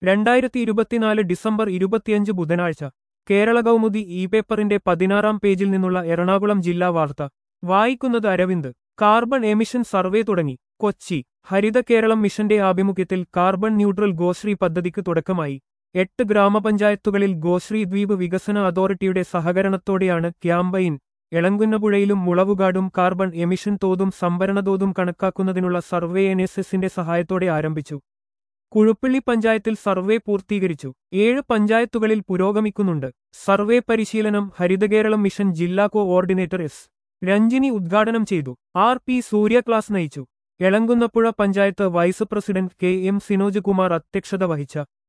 രണ്ടായിരത്തി ഇരുപത്തിനാല് ഡിസംബർ ഇരുപത്തിയഞ്ച് ബുധനാഴ്ച കേരള കൗമുദി ഇ പേപ്പറിന്റെ പതിനാറാം പേജിൽ നിന്നുള്ള എറണാകുളം ജില്ലാ വാർത്ത വായിക്കുന്നത് അരവിന്ദ് കാർബൺ എമിഷൻ സർവേ തുടങ്ങി കൊച്ചി ഹരിത കേരളം മിഷന്റെ ആഭിമുഖ്യത്തിൽ കാർബൺ ന്യൂട്രൽ ഗോശ്രീ പദ്ധതിക്ക് തുടക്കമായി എട്ട് ഗ്രാമപഞ്ചായത്തുകളിൽ ഗോശ്രീ ദ്വീപ് വികസന അതോറിറ്റിയുടെ സഹകരണത്തോടെയാണ് ക്യാമ്പയിൻ എളങ്കുന്നപുഴയിലും മുളവുകാടും കാർബൺ എമിഷൻ തോതും സംഭരണ തോതും കണക്കാക്കുന്നതിനുള്ള സർവേ എൻ എസ് എസിന്റെ സഹായത്തോടെ ആരംഭിച്ചു കുഴുപ്പള്ളി പഞ്ചായത്തിൽ സർവേ പൂർത്തീകരിച്ചു ഏഴ് പഞ്ചായത്തുകളിൽ പുരോഗമിക്കുന്നുണ്ട് സർവേ പരിശീലനം ഹരിതകേരളം മിഷൻ ജില്ലാ കോഓർഡിനേറ്റർ എസ് രഞ്ജിനി ഉദ്ഘാടനം ചെയ്തു ആർ പി സൂര്യ ക്ലാസ് നയിച്ചു Elamkunnapuzha panchayat vice president K M Sinoj Kumar അധ്യക്ഷത വഹിച്ച